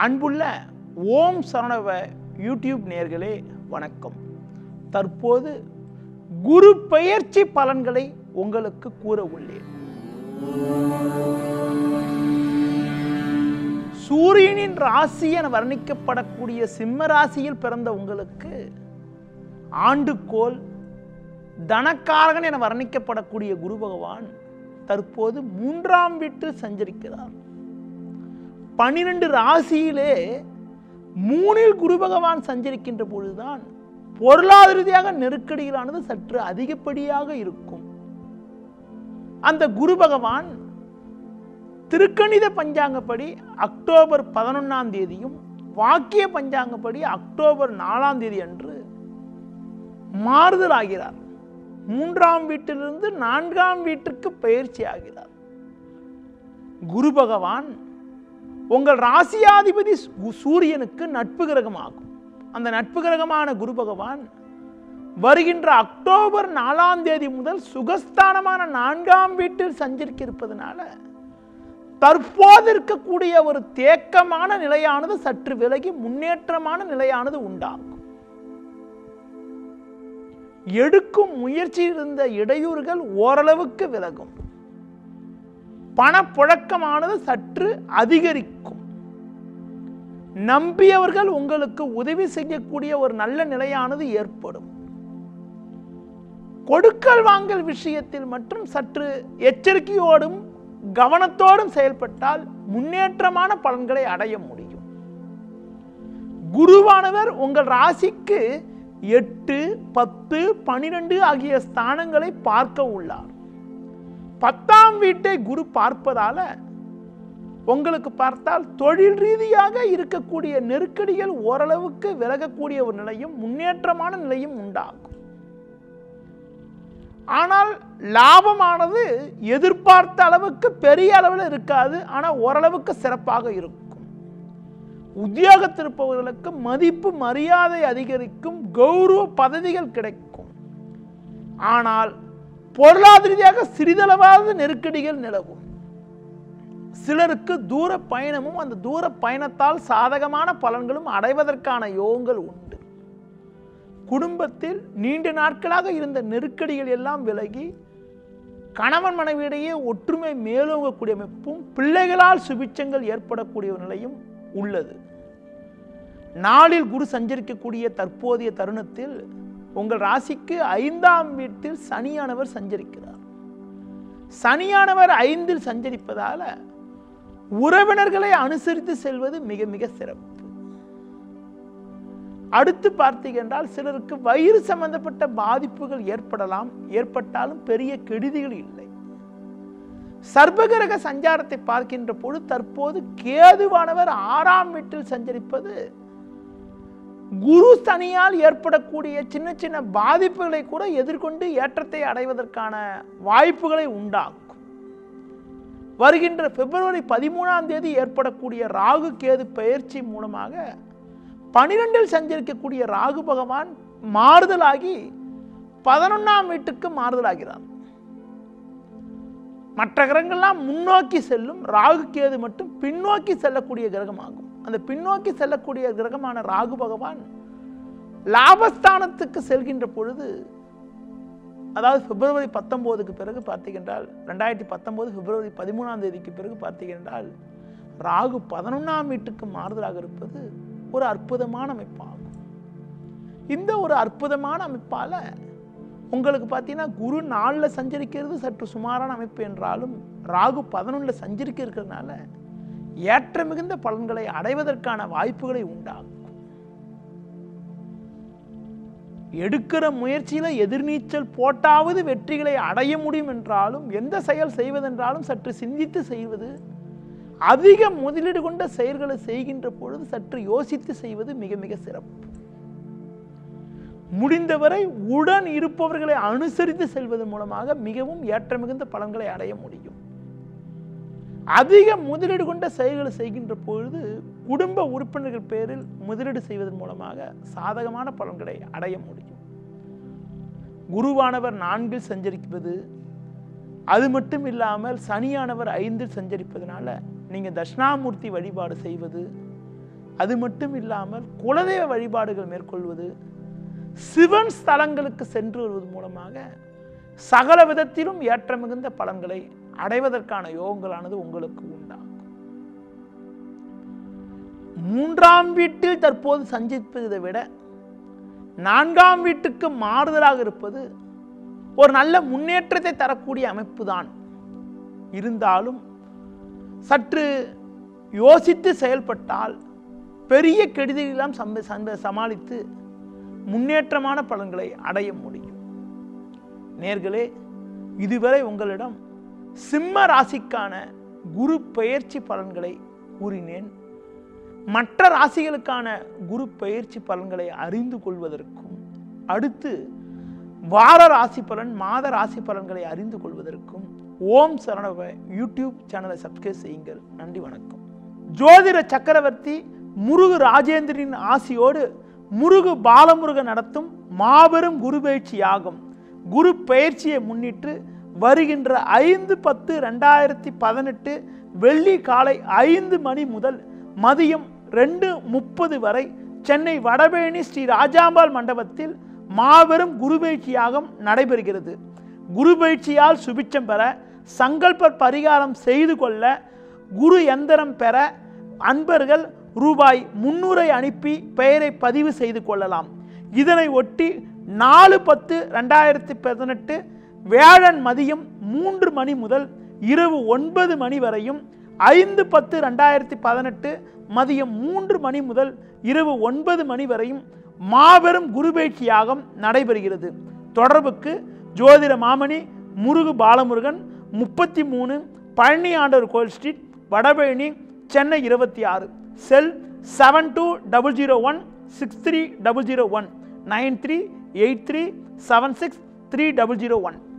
அன்புள்ள ஓம் சரணவ யூடியூப் நேர்களே வணக்கம் தற்போது குரு பெயர்ச்சி பலன்களை உங்களுக்கு கூற உள்ளேன் சூரியனின் ராசி என வர்ணிக்கப்படக்கூடிய சிம்ம ராசியில் பிறந்த உங்களுக்கு ஆண்டுகோல் தனக்காரகன் என வர்ணிக்கப்படக்கூடிய குரு பகவான் தற்போது மூன்றாம் வீட்டில் சஞ்சரிக்கிறார் பனிரெண்டு ராசியிலே மூணில் குரு பகவான் சஞ்சரிக்கின்ற பொழுதுதான் பொருளாதார ரீதியாக நெருக்கடிகளானது சற்று அதிகப்படியாக இருக்கும் அந்த குரு பகவான் திருக்கணித பஞ்சாங்கப்படி அக்டோபர் பதினொன்றாம் தேதியும் வாக்கிய பஞ்சாங்கப்படி அக்டோபர் நாலாம் தேதி அன்று மாறுதல் ஆகிறார் மூன்றாம் வீட்டிலிருந்து நான்காம் வீட்டிற்கு பயிற்சி ஆகிறார் குரு பகவான் உங்கள் ராசியாதிபதி சு- சூரியனுக்கு நட்பு கிரகமாகும் அந்த நட்பு கிரகமான குரு பகவான் வருகின்ற அக்டோபர் நாலாம் தேதி முதல் சுகஸ்தானமான நான்காம் வீட்டில் சஞ்சரிக்க இருப்பதனால தற்போது இருக்கக்கூடிய ஒரு தேக்கமான நிலையானது சற்று விலகி முன்னேற்றமான நிலையானது உண்டாகும் எடுக்கும் முயற்சியில் இருந்த இடையூறுகள் ஓரளவுக்கு விலகும் பணப்புழக்கமானது சற்று அதிகரிக்கும் நம்பியவர்கள் உங்களுக்கு உதவி செய்யக்கூடிய ஒரு நல்ல நிலையானது ஏற்படும் கொடுக்கல் வாங்கல் விஷயத்தில் மட்டும் சற்று எச்சரிக்கையோடும் கவனத்தோடும் செயல்பட்டால் முன்னேற்றமான பலன்களை அடைய முடியும் குருவானவர் உங்கள் ராசிக்கு எட்டு பத்து பனிரெண்டு ஆகிய ஸ்தானங்களை பார்க்க உள்ளார் பத்தாம் வீட்டை குரு பார்ப்பதால உங்களுக்கு பார்த்தால் தொழில் ரீதியாக இருக்கக்கூடிய நெருக்கடிகள் ஓரளவுக்கு விலகக்கூடிய ஒரு நிலையும் முன்னேற்றமான நிலையும் உண்டாகும் ஆனால் லாபமானது எதிர்பார்த்த அளவுக்கு பெரிய அளவில் இருக்காது ஆனால் ஓரளவுக்கு சிறப்பாக இருக்கும் உத்தியோகத்தில் இருப்பவர்களுக்கு மதிப்பு மரியாதை அதிகரிக்கும் கௌரவ பதவிகள் கிடைக்கும் ஆனால் பொருளாதார ரீதியாக சிறிதளவாவது நெருக்கடிகள் நிலவும் சிலருக்கு தூர பயணமும் அந்த தூர பயணத்தால் சாதகமான பலன்களும் அடைவதற்கான யோகங்கள் உண்டு குடும்பத்தில் நீண்ட நாட்களாக இருந்த நெருக்கடிகள் எல்லாம் விலகி கணவன் மனைவியிடையே ஒற்றுமை மேலோங்கக்கூடிய அமைப்பும் பிள்ளைகளால் சுபிச்சங்கள் ஏற்படக்கூடிய ஒரு நிலையும் உள்ளது நாளில் குரு சஞ்சரிக்கக்கூடிய தற்போதைய தருணத்தில் உங்கள் ராசிக்கு ஐந்தாம் வீட்டில் சனியானவர் சஞ்சரிக்கிறார் சனியானவர் ஐந்தில் சஞ்சரிப்பதால உறவினர்களை அனுசரித்து செல்வது மிக மிக சிறப்பு அடுத்து பார்த்தீங்க என்றால் சிலருக்கு வயிறு சம்பந்தப்பட்ட பாதிப்புகள் ஏற்படலாம் ஏற்பட்டாலும் பெரிய கெடுதிகள் இல்லை சர்வகிரக சஞ்சாரத்தை பார்க்கின்ற பொழுது தற்போது கேதுவானவர் ஆறாம் வீட்டில் சஞ்சரிப்பது குரு சனியால் ஏற்படக்கூடிய சின்ன சின்ன பாதிப்புகளை கூட எதிர்கொண்டு ஏற்றத்தை அடைவதற்கான வாய்ப்புகளை உண்டாக்கும் வருகின்ற பிப்ரவரி பதிமூணாம் தேதி ஏற்படக்கூடிய ராகு கேது பெயர்ச்சி மூலமாக பனிரெண்டில் சஞ்சரிக்கக்கூடிய ராகு பகவான் மாறுதலாகி பதினொன்றாம் வீட்டுக்கு மாறுதலாகிறார் மற்ற கிரகங்கள்லாம் முன்னோக்கி செல்லும் ராகு கேது மட்டும் பின்னோக்கி செல்லக்கூடிய கிரகமாகும் அந்த பின்னோக்கி செல்லக்கூடிய கிரகமான ராகு பகவான் லாபஸ்தானத்துக்கு செல்கின்ற பொழுது அதாவது பிப்ரவரி பத்தொம்போதுக்கு பிறகு பார்த்தீங்கன்றால் ரெண்டாயிரத்தி பத்தொம்போது பிப்ரவரி பதிமூணாம் தேதிக்கு பிறகு பார்த்தீங்கன்றால் ராகு பதினொன்றாம் வீட்டுக்கு மாறுதலாக இருப்பது ஒரு அற்புதமான அமைப்பாகும் இந்த ஒரு அற்புதமான அமைப்பால் உங்களுக்கு பார்த்தீங்கன்னா குரு நாளில் சஞ்சரிக்கிறது சற்று சுமாரான அமைப்பு என்றாலும் ராகு பதினொன்றில் சஞ்சரிக்க இருக்கிறதுனால ஏற்ற மிகுந்த பலன்களை அடைவதற்கான வாய்ப்புகளை உண்டாகும் எடுக்கிற முயற்சியில எதிர்நீச்சல் போட்டாவது வெற்றிகளை அடைய முடியும் என்றாலும் எந்த செயல் செய்வதென்றாலும் சற்று சிந்தித்து செய்வது அதிக முதலீடு கொண்ட செயல்களை செய்கின்ற பொழுது சற்று யோசித்து செய்வது மிக மிக சிறப்பு முடிந்தவரை உடன் இருப்பவர்களை அனுசரித்து செல்வதன் மூலமாக மிகவும் ஏற்ற மிகுந்த பலன்களை அடைய முடியும் அதிக முதலீடு கொண்ட செயல்களை செய்கின்ற பொழுது குடும்ப உறுப்பினர்கள் பேரில் முதலீடு செய்வதன் மூலமாக சாதகமான பலன்களை அடைய முடியும் குருவானவர் நான்கில் சஞ்சரிப்பது அது மட்டும் இல்லாமல் சனியானவர் ஐந்தில் சஞ்சரிப்பதனால நீங்கள் தட்சிணாமூர்த்தி வழிபாடு செய்வது அது மட்டும் இல்லாமல் குலதெய்வ வழிபாடுகள் மேற்கொள்வது சிவன் ஸ்தலங்களுக்கு சென்று வருவது மூலமாக சகல விதத்திலும் ஏற்ற மிகுந்த பலன்களை அடைவதற்கான யோகங்களானது உங்களுக்கு உண்டாகும் மூன்றாம் வீட்டில் தற்போது சஞ்சிப்பதை விட நான்காம் வீட்டுக்கு மாறுதலாக இருப்பது ஒரு நல்ல முன்னேற்றத்தை தரக்கூடிய அமைப்பு தான் இருந்தாலும் சற்று யோசித்து செயல்பட்டால் பெரிய கெடுதிகளெல்லாம் சம்ப சம்ப சமாளித்து முன்னேற்றமான பலன்களை அடைய முடியும் நேர்களே இதுவரை உங்களிடம் சிம்ம ராசிக்கான குரு பெயர்ச்சி பலன்களை கூறினேன் மற்ற ராசிகளுக்கான குரு பெயர்ச்சி பலன்களை அறிந்து கொள்வதற்கும் அடுத்து வார ராசி பலன் மாத ராசி பலன்களை அறிந்து கொள்வதற்கும் ஓம் சரணவ யூடியூப் சேனலை சப்ஸ்கிரைப் செய்யுங்கள் நன்றி வணக்கம் ஜோதிட சக்கரவர்த்தி முருகு ராஜேந்திரனின் ஆசியோடு முருகு பாலமுருகன் நடத்தும் மாபெரும் குரு பயிற்சி யாகம் குரு பயிற்சியை முன்னிட்டு வருகின்ற ஐந்து பத்து ரெண்டாயிரத்தி பதினெட்டு வெள்ளி காலை ஐந்து மணி முதல் மதியம் ரெண்டு முப்பது வரை சென்னை வடபழனி ஸ்ரீ ராஜாம்பாள் மண்டபத்தில் மாபெரும் குரு பயிற்சி யாகம் நடைபெறுகிறது குரு பயிற்சியால் சுபிட்சம் பெற சங்கல்ப பரிகாரம் செய்து கொள்ள குரு எந்திரம் பெற அன்பர்கள் ரூபாய் முன்னூறை அனுப்பி பெயரை பதிவு செய்து கொள்ளலாம் இதனை ஒட்டி நாலு பத்து ரெண்டாயிரத்தி பதினெட்டு வேழன் மதியம் மூன்று மணி முதல் இரவு ஒன்பது மணி வரையும் ஐந்து பத்து ரெண்டாயிரத்தி பதினெட்டு மதியம் மூன்று மணி முதல் இரவு ஒன்பது மணி வரையும் மாபெரும் குருபெயர்ச்சி யாகம் நடைபெறுகிறது தொடர்புக்கு ஜோதிட மாமணி முருகு பாலமுருகன் முப்பத்தி மூணு பழனி ஆண்டவர் கோயில் ஸ்ட்ரீட் வடபழனி சென்னை இருபத்தி ஆறு cell seven two double zero one six three double zero one nine three eight three seven six three double zero one